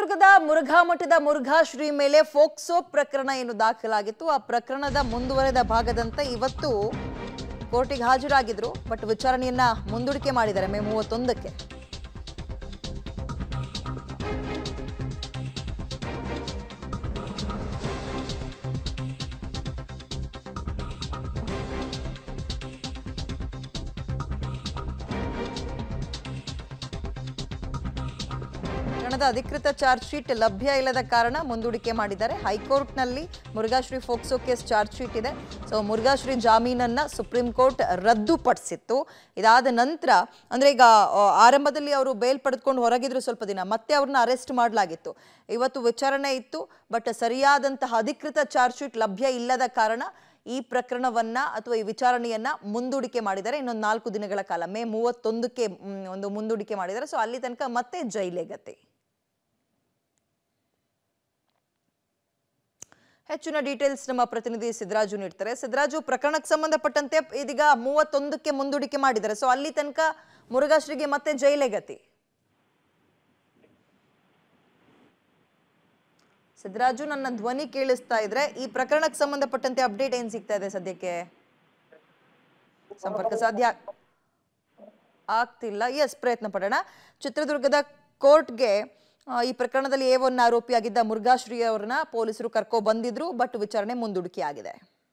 ಚಿತ್ರದುರ್ಗದ ಮುರುಘಾ ಮಠದ ಮುರುಘಾ ಶ್ರೀ ಮೇಲೆ ಫೋಕ್ಸೋ ಪ್ರಕರಣ ಏನು ದಾಖಲಾಗಿತ್ತು ಆ ಪ್ರಕರಣದ ಮುಂದುವರೆದ ಭಾಗದಂತೆ ಇವತ್ತು ಕೋರ್ಟಿಗೆ ಹಾಜರಾಗಿದ್ರು ಬಟ್ ವಿಚಾರಣೆಯನ್ನ ಮುಂದೂಡಿಕೆ ಮಾಡಿದ್ದಾರೆ ಮೇ ಮೂವತ್ತೊಂದಕ್ಕೆ ಪ್ರಕರಣದ ಅಧಿಕೃತ ಚಾರ್ಜ್ ಶೀಟ್ ಲಭ್ಯ ಇಲ್ಲದ ಕಾರಣ ಮುಂದೂಡಿಕೆ ಮಾಡಿದ್ದಾರೆ ಹೈಕೋರ್ಟ್ನಲ್ಲಿ Murughashri POCSO case charge sheet ಇದೆ ಸೊ ಮುರುಘಾಶ್ರೀ ಜಾಮೀನನ್ನ ಸುಪ್ರೀಂ ಕೋರ್ಟ್ ರದ್ದುಪಡಿಸಿತ್ತು ಇದಾದ ನಂತರ ಅಂದ್ರೆ ಈಗ ಆ, ಆರಂಭದಲ್ಲಿ ಅವರು ಬೇಲ್ ಪಡೆದುಕೊಂಡು ಹೊರಗಿದ್ರು ಸ್ವಲ್ಪ ದಿನ ಮತ್ತೆ ಅವ್ರನ್ನ ಅರೆಸ್ಟ್ ಮಾಡಲಾಗಿತ್ತು ಇವತ್ತು ವಿಚಾರಣೆ ಇತ್ತು ಬಟ್ ಸರಿಯಾದಂತಹ ಅಧಿಕೃತ ಚಾರ್ಜ್ ಶೀಟ್ ಲಭ್ಯ ಇಲ್ಲದ ಕಾರಣ ಈ ಪ್ರಕರಣವನ್ನ ಅಥವಾ ಈ ವಿಚಾರಣೆಯನ್ನ ಮುಂದೂಡಿಕೆ ಮಾಡಿದ್ದಾರೆ ಇನ್ನೊಂದು ನಾಲ್ಕು ದಿನಗಳ ಕಾಲ ಮೇ ಮೂವತ್ತೊಂದಕ್ಕೆ ಮ್, ಒಂದು ಮುಂದೂಡಿಕೆ ಮಾಡಿದ್ದಾರೆ ಸೊ ಅಲ್ಲಿ ತನಕ ಮತ್ತೆ ಜೈಲೇ ಗತಿ ಹೆಚ್ಚಿನ ಡೀಟೇಲ್ಸ್ ನಮ್ಮ ಪ್ರತಿನಿಧಿ ಸಿದ್ದರಾಜು ನೀಡ್ತಾರೆ ಸಿದ್ದರಾಜು ಪ್ರಕರಣಕ್ಕೆ ಸಂಬಂಧಪಟ್ಟಂತೆ ಇದೀಗ ಮೂವತ್ತೊಂದಕ್ಕೆ ಮುಂದೂಡಿಕೆ ಮಾಡಿದ್ದಾರೆ ಸೊ ಅಲ್ಲಿ ತನಕ ಮುರುಘಾಶ್ರೀಗೆ ಮತ್ತೆ ಜೈಲೇ ಗತಿ ಸಿದ್ದರಾಜು ನನ್ನ ಧ್ವನಿ ಕೇಳಿಸ್ತಾ ಇದ್ರೆ ಈ ಪ್ರಕರಣಕ್ಕೆ ಸಂಬಂಧಪಟ್ಟಂತೆ ಅಪ್ಡೇಟ್ ಏನ್ ಸಿಗ್ತಾ ಇದೆ ಸದ್ಯಕ್ಕೆ ಸಂಪರ್ಕ ಸಾಧ್ಯ ಆಗ್ತಿಲ್ಲ ಎಸ್ ಪ್ರಯತ್ನ ಪಡೋಣ ಚಿತ್ರದುರ್ಗದ ಕೋರ್ಟ್ಗೆ ಆ, ಈ ಪ್ರಕರಣದಲ್ಲಿ ಎ ಒನ್ ಆರೋಪಿಯಾಗಿದ್ದ ಮುರುಘಾಶ್ರೀ ಅವರನ್ನ ಪೊಲೀಸರು ಕರ್ಕೊ ಬಂದಿದ್ರು ಬಟ್ ವಿಚಾರಣೆ ಮುಂದೂಡಿಕೆ ಆಗಿದೆ